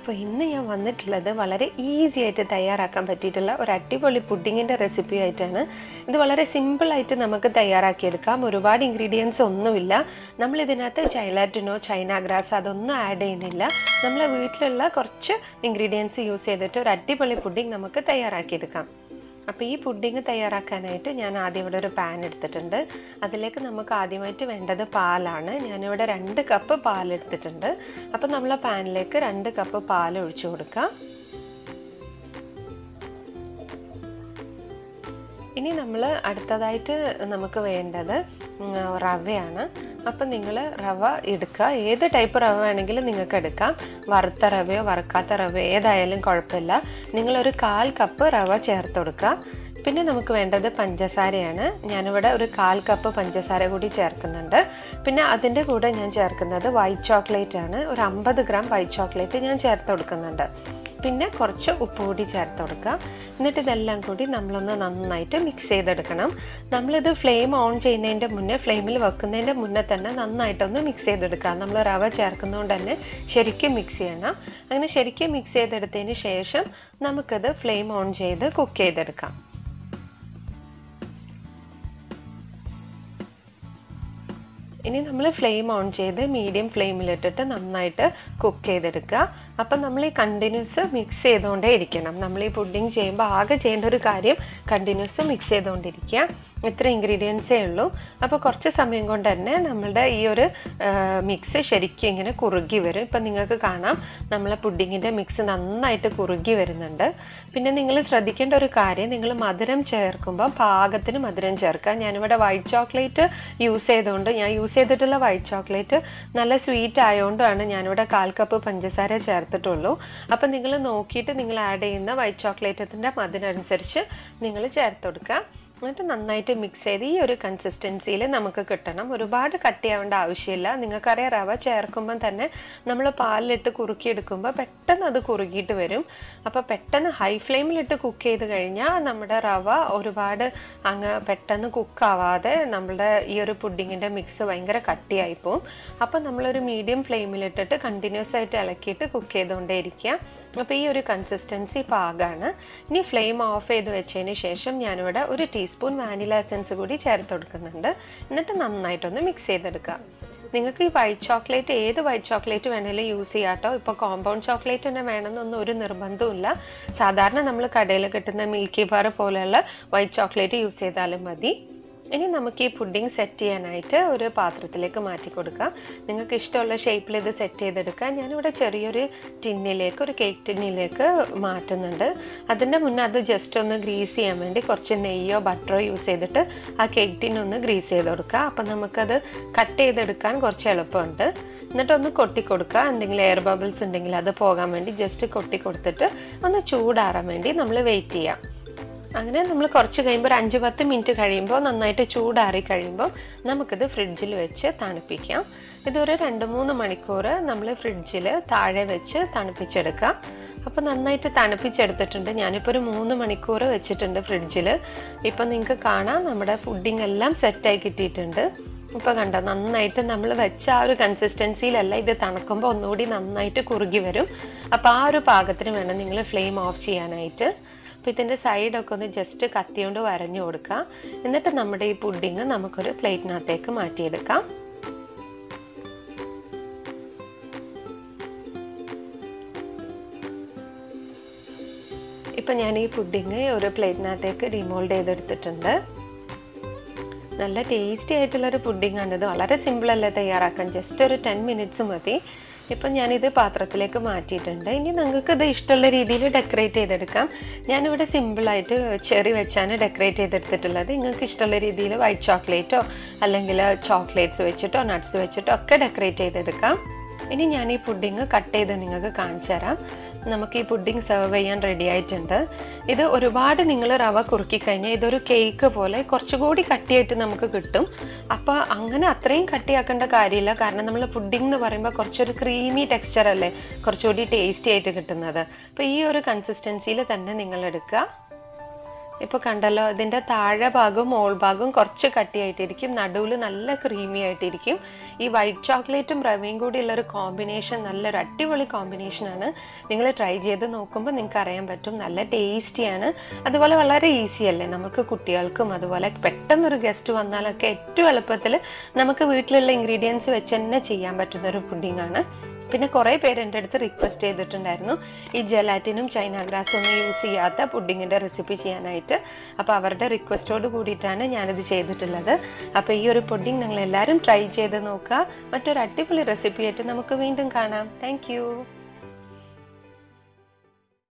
അപ്പോൾ ഇന്ന് ഞാൻ വന്നിട്ടുള്ളത് വളരെ ഈസി ആയിട്ട് തയ്യാറാക്കാൻ പറ്റിയിട്ടുള്ള ഒരു അടിപൊളി പുഡിങ്ങിൻ്റെ റെസിപ്പി ആയിട്ടാണ് ഇത് വളരെ സിമ്പിളായിട്ട് നമുക്ക് തയ്യാറാക്കിയെടുക്കാം ഒരുപാട് ഇൻഗ്രീഡിയൻസ് ഒന്നുമില്ല നമ്മൾ ഇതിനകത്ത് ചൈലാറ്റിനോ ചൈന ഗ്രാസ് അതൊന്നും ആഡ് ചെയ്യുന്നില്ല നമ്മളെ വീട്ടിലുള്ള കുറച്ച് ഇൻഗ്രീഡിയൻസ് യൂസ് ചെയ്തിട്ട് ഒരു അടിപൊളി പുഡിങ് നമുക്ക് തയ്യാറാക്കിയെടുക്കാം അപ്പോൾ ഈ പുഡിങ് തയ്യാറാക്കാനായിട്ട് ഞാൻ ആദ്യം ഇവിടെ ഒരു പാൻ എടുത്തിട്ടുണ്ട് അതിലേക്ക് നമുക്ക് ആദ്യമായിട്ട് വേണ്ടത് പാലാണ് ഞാനിവിടെ രണ്ട് കപ്പ് പാൽ എടുത്തിട്ടുണ്ട് അപ്പോൾ നമ്മൾ ആ പാനിലേക്ക് രണ്ട് കപ്പ് പാൽ ഒഴിച്ചു കൊടുക്കാം ഇനി നമ്മൾ അടുത്തതായിട്ട് നമുക്ക് വേണ്ടത് റവയാണ് അപ്പം നിങ്ങൾ റവ എടുക്കുക ഏത് ടൈപ്പ് റവ വേണമെങ്കിലും നിങ്ങൾക്ക് എടുക്കാം വറുത്ത റവയോ വറുക്കാത്ത റവയോ ഏതായാലും കുഴപ്പമില്ല നിങ്ങളൊരു കാൽ കപ്പ് റവ ചേർത്ത് കൊടുക്കുക പിന്നെ നമുക്ക് വേണ്ടത് പഞ്ചസാരയാണ് ഞാനിവിടെ ഒരു കാൽ കപ്പ് പഞ്ചസാര കൂടി ചേർക്കുന്നുണ്ട് പിന്നെ അതിൻ്റെ കൂടെ ഞാൻ ചേർക്കുന്നത് വൈറ്റ് ചോക്ലേറ്റ് ആണ് ഒരു അമ്പത് ഗ്രാം വൈറ്റ് ചോക്ലേറ്റ് ഞാൻ ചേർത്ത് കൊടുക്കുന്നുണ്ട് പിന്നെ കുറച്ച് ഉപ്പ് കൂടി ചേർത്ത് കൊടുക്കുക എന്നിട്ട് ഇതെല്ലാം കൂടി നമ്മളൊന്ന് നന്നായിട്ട് മിക്സ് ചെയ്തെടുക്കണം നമ്മളിത് ഫ്ലെയിം ഓൺ ചെയ്യുന്നതിൻ്റെ മുന്നേ ഫ്ലെയിമിൽ വെക്കുന്നതിൻ്റെ മുന്നേ തന്നെ നന്നായിട്ടൊന്ന് മിക്സ് ചെയ്തെടുക്കുക നമ്മൾ റവ ചേർക്കുന്നതുകൊണ്ട് തന്നെ ശരിക്കും മിക്സ് ചെയ്യണം അങ്ങനെ ശരിക്കും മിക്സ് ചെയ്തെടുത്തതിന് ശേഷം നമുക്കത് ഫ്ലെയിം ഓൺ ചെയ്ത് കുക്ക് ചെയ്തെടുക്കാം ഇനി നമ്മൾ ഫ്ലെയിം ഓൺ ചെയ്ത് മീഡിയം ഫ്ലെയിമിലിട്ടിട്ട് നന്നായിട്ട് കുക്ക് ചെയ്തെടുക്കുക അപ്പം നമ്മൾ ഈ കണ്ടിന്യൂസ് മിക്സ് ചെയ്തുകൊണ്ടേ ഇരിക്കണം നമ്മൾ ഈ പുഡിങ് ചെയ്യുമ്പോൾ ആകെ ചെയ്യേണ്ട ഒരു കാര്യം കണ്ടിന്യൂസ് മിക്സ് ചെയ്തുകൊണ്ടിരിക്കുക ഇത്ര ഇൻഗ്രീഡിയൻസേ ഉള്ളൂ അപ്പോൾ കുറച്ച് സമയം കൊണ്ട് തന്നെ നമ്മളുടെ ഈ ഒരു മിക്സ് ശരിക്കും ഇങ്ങനെ കുറുകി വരും ഇപ്പം നിങ്ങൾക്ക് കാണാം നമ്മളെ പുഡിങ്ങിൻ്റെ മിക്സ് നന്നായിട്ട് കുറുകി വരുന്നുണ്ട് പിന്നെ നിങ്ങൾ ശ്രദ്ധിക്കേണ്ട ഒരു കാര്യം നിങ്ങൾ മധുരം ചേർക്കുമ്പോൾ പാകത്തിന് മധുരം ചേർക്കുക ഞാനിവിടെ വൈറ്റ് ചോക്ലേറ്റ് യൂസ് ചെയ്തുകൊണ്ട് ഞാൻ യൂസ് ചെയ്തിട്ടുള്ള വൈറ്റ് ചോക്ലേറ്റ് നല്ല സ്വീറ്റ് ആയതുകൊണ്ടാണ് ഞാനിവിടെ കാൽ കപ്പ് പഞ്ചസാര ചേർത്തിട്ടുള്ളൂ അപ്പം നിങ്ങൾ നോക്കിയിട്ട് നിങ്ങൾ ആഡ് ചെയ്യുന്ന വൈറ്റ് ചോക്ലേറ്റത്തിൻ്റെ മധുരം അനുസരിച്ച് നിങ്ങൾ ചേർത്ത് കൊടുക്കുക എന്നിട്ട് നന്നായിട്ട് മിക്സ് ചെയ്ത് ഈ ഒരു കൺസിസ്റ്റൻസിയിൽ നമുക്ക് കിട്ടണം ഒരുപാട് കട്ടിയാവേണ്ട ആവശ്യമില്ല നിങ്ങൾക്കറിയാം റവ ചേർക്കുമ്പം തന്നെ നമ്മൾ പാലിലിട്ട് കുറുക്കിയെടുക്കുമ്പോൾ പെട്ടെന്ന് അത് കുറുകിയിട്ട് വരും അപ്പോൾ പെട്ടെന്ന് ഹൈ ഫ്ലെയിമിലിട്ട് കുക്ക് ചെയ്ത് കഴിഞ്ഞാൽ നമ്മുടെ റവ ഒരുപാട് അങ്ങ് പെട്ടെന്ന് കുക്കാവാതെ നമ്മളുടെ ഈ ഒരു പുഡിങ്ങിൻ്റെ മിക്സ് ഭയങ്കര കട്ടിയായി പോവും അപ്പോൾ നമ്മളൊരു മീഡിയം ഫ്ലെയിമിലിട്ടിട്ട് കണ്ടിന്യൂസ് ആയിട്ട് ഇളക്കിയിട്ട് കുക്ക് ചെയ്തുകൊണ്ടേ ഇരിക്കുക അപ്പോൾ ഈ ഒരു കൺസിസ്റ്റൻസി പാകമാണ് ഇനി ഫ്ലെയിം ഓഫ് ചെയ്ത് വെച്ചതിന് ശേഷം ഞാനിവിടെ ഒരു ടീസ്പൂൺ വാനില എസൻസ് കൂടി ചേർത്ത് കൊടുക്കുന്നുണ്ട് എന്നിട്ട് നന്നായിട്ടൊന്ന് മിക്സ് ചെയ്തെടുക്കുക നിങ്ങൾക്ക് ഈ വൈറ്റ് ചോക്ലേറ്റ് ഏത് വൈറ്റ് ചോക്ലേറ്റ് വേണേലും യൂസ് ചെയ്യാം കേട്ടോ ഇപ്പോൾ കോമ്പൗണ്ട് ചോക്ലേറ്റ് തന്നെ വേണമെന്നൊന്നും ഒരു നിർബന്ധമില്ല സാധാരണ നമ്മൾ കടയിൽ കിട്ടുന്ന മിൽക്കി ബാർ പോലെയുള്ള വൈറ്റ് ചോക്ലേറ്റ് യൂസ് ചെയ്താലും മതി ഇനി നമുക്ക് ഈ പുഡിംഗ് സെറ്റ് ചെയ്യാനായിട്ട് ഒരു പാത്രത്തിലേക്ക് മാറ്റി കൊടുക്കാം നിങ്ങൾക്ക് ഇഷ്ടമുള്ള ഷേപ്പിൽ ഇത് സെറ്റ് ചെയ്തെടുക്കാം ഞാനിവിടെ ചെറിയൊരു ടിന്നിലേക്ക് ഒരു കേക്ക് ടിന്നിലേക്ക് മാറ്റുന്നുണ്ട് അതിൻ്റെ മുന്നേ അത് ജസ്റ്റ് ഒന്ന് ഗ്രീസ് ചെയ്യാൻ വേണ്ടി കുറച്ച് നെയ്യോ ബട്ടറോ യൂസ് ചെയ്തിട്ട് ആ കേക്ക് ടിന്നൊന്ന് ഗ്രീസ് ചെയ്ത് കൊടുക്കുക അപ്പം നമുക്കത് കട്ട് ചെയ്തെടുക്കാൻ കുറച്ച് എളുപ്പമുണ്ട് എന്നിട്ടൊന്ന് കൊട്ടി കൊടുക്കുക എന്തെങ്കിലും എയർ ബബിൾസ് ഉണ്ടെങ്കിൽ അത് പോകാൻ വേണ്ടി ജസ്റ്റ് കൊട്ടി കൊടുത്തിട്ട് ഒന്ന് ചൂടാറാൻ വേണ്ടി നമ്മൾ വെയിറ്റ് ചെയ്യാം അങ്ങനെ നമ്മൾ കുറച്ച് കഴിയുമ്പോൾ ഒരു അഞ്ച് പത്ത് മിനിറ്റ് കഴിയുമ്പോൾ നന്നായിട്ട് ചൂടാറി കഴിയുമ്പോൾ നമുക്കിത് ഫ്രിഡ്ജിൽ വെച്ച് തണുപ്പിക്കാം ഇതൊരു രണ്ട് മൂന്ന് മണിക്കൂർ നമ്മൾ ഫ്രിഡ്ജിൽ താഴെ വെച്ച് തണുപ്പിച്ചെടുക്കാം അപ്പോൾ നന്നായിട്ട് തണുപ്പിച്ചെടുത്തിട്ടുണ്ട് ഞാനിപ്പോൾ ഒരു മൂന്ന് മണിക്കൂർ വെച്ചിട്ടുണ്ട് ഫ്രിഡ്ജിൽ ഇപ്പം നിങ്ങൾക്ക് കാണാം നമ്മുടെ പുഡിംഗ് എല്ലാം സെറ്റായി കിട്ടിയിട്ടുണ്ട് ഇപ്പോൾ കണ്ടോ നന്നായിട്ട് നമ്മൾ വെച്ച ആ ഒരു കൺസിസ്റ്റൻസിയിലല്ല ഇത് തണുക്കുമ്പോൾ ഒന്നുകൂടി നന്നായിട്ട് കുറുകി വരും അപ്പോൾ ആ ഒരു പാകത്തിന് വേണം നിങ്ങൾ ഫ്ലെയിം ഓഫ് ചെയ്യാനായിട്ട് അപ്പോൾ ഇതിൻ്റെ സൈഡൊക്കെ ഒന്ന് ജസ്റ്റ് കത്തിയോണ്ട് വരഞ്ഞു കൊടുക്കുക എന്നിട്ട് നമ്മുടെ ഈ പുഡിങ് നമുക്കൊരു പ്ലേറ്റിനകത്തേക്ക് മാറ്റിയെടുക്കാം ഇപ്പം ഞാൻ ഈ പുഡിങ് ഒരു പ്ലേറ്റിനകത്തേക്ക് ഡിമോൾഡ് ചെയ്തെടുത്തിട്ടുണ്ട് നല്ല ടേസ്റ്റി ആയിട്ടുള്ളൊരു പുഡിംഗ് ആണ് ഇത് വളരെ സിമ്പിളല്ലേ തയ്യാറാക്കാൻ ജസ്റ്റ് ഒരു ടെൻ മിനിറ്റ്സ് മതി ഇപ്പം ഞാനിത് പാത്രത്തിലേക്ക് മാറ്റിയിട്ടുണ്ട് ഇനി നിങ്ങൾക്ക് ഇത് ഇഷ്ടമുള്ള രീതിയിൽ ഡെക്കറേറ്റ് ചെയ്തെടുക്കാം ഞാനിവിടെ സിമ്പിളായിട്ട് ചെറി വെച്ചാണ് ഡെക്കറേറ്റ് ചെയ്തെടുത്തിട്ടുള്ളത് നിങ്ങൾക്ക് ഇഷ്ടമുള്ള രീതിയിൽ വൈറ്റ് ചോക്ലേറ്റോ അല്ലെങ്കിൽ ചോക്ലേറ്റ്സ് വെച്ചിട്ടോ നട്ട്സ് വെച്ചിട്ടോ ഒക്കെ ഡെക്കറേറ്റ് ചെയ്തെടുക്കാം ഇനി ഞാൻ ഈ പുഡിങ് കട്ട് ചെയ്ത് നിങ്ങൾക്ക് കാണിച്ചു തരാം നമുക്ക് ഈ പുഡിങ് സെർവ് ചെയ്യാൻ റെഡി ആയിട്ടുണ്ട് ഇത് ഒരുപാട് നിങ്ങൾ റവ കുറുക്കി കഴിഞ്ഞാൽ ഇതൊരു കേക്ക് പോലെ കുറച്ചുകൂടി കട്ടിയായിട്ട് നമുക്ക് കിട്ടും അപ്പോൾ അങ്ങനെ അത്രയും കട്ടിയാക്കേണ്ട കാര്യമില്ല കാരണം നമ്മൾ പുഡിംഗ് എന്ന് പറയുമ്പോൾ കുറച്ചൊരു ക്രീമി ടെക്സ്ചർ അല്ലേ കുറച്ചുകൂടി ടേസ്റ്റി ആയിട്ട് കിട്ടുന്നത് അപ്പോൾ ഈ ഒരു കൺസിസ്റ്റൻസിയിൽ തന്നെ നിങ്ങൾ എടുക്കുക ഇപ്പോൾ കണ്ടല്ലോ ഇതിൻ്റെ താഴെ ഭാഗവും മോൾ ഭാഗവും കുറച്ച് കട്ടിയായിട്ടിരിക്കും നടുവിൽ നല്ല ക്രീമി ആയിട്ടിരിക്കും ഈ വൈറ്റ് ചോക്ലേറ്റും റവയും കൂടി ഉള്ളൊരു കോമ്പിനേഷൻ നല്ലൊരു അടിപൊളി കോമ്പിനേഷനാണ് നിങ്ങൾ ട്രൈ ചെയ്ത് നോക്കുമ്പോൾ നിങ്ങൾക്ക് അറിയാൻ പറ്റും നല്ല ടേസ്റ്റിയാണ് അതുപോലെ വളരെ ഈസി അല്ലേ നമുക്ക് കുട്ടികൾക്കും അതുപോലെ പെട്ടെന്നൊരു ഗസ്റ്റ് വന്നാലൊക്കെ ഏറ്റവും എളുപ്പത്തിൽ നമുക്ക് വീട്ടിലുള്ള ഇൻഗ്രീഡിയൻസ് വെച്ച് തന്നെ ചെയ്യാൻ പറ്റുന്ന ഒരു പുഡിംഗ് പിന്നെ കുറേ പേര് എൻ്റെ അടുത്ത് റിക്വസ്റ്റ് ചെയ്തിട്ടുണ്ടായിരുന്നു ഈ ജെലാറ്റിനും ചൈന ഗ്രാസും ഒന്നും യൂസ് ചെയ്യാത്ത പുഡിങ്ങിൻ്റെ റെസിപ്പി ചെയ്യാനായിട്ട് അപ്പോൾ അവരുടെ റിക്വസ്റ്റോട് കൂടിയിട്ടാണ് ഞാനിത് ചെയ്തിട്ടുള്ളത് അപ്പോൾ ഈ ഒരു പുഡിംഗ് നിങ്ങൾ എല്ലാവരും ട്രൈ ചെയ്ത് നോക്കുക മറ്റൊരു അടിപൊളി റെസിപ്പി ആയിട്ട് നമുക്ക് വീണ്ടും കാണാം താങ്ക്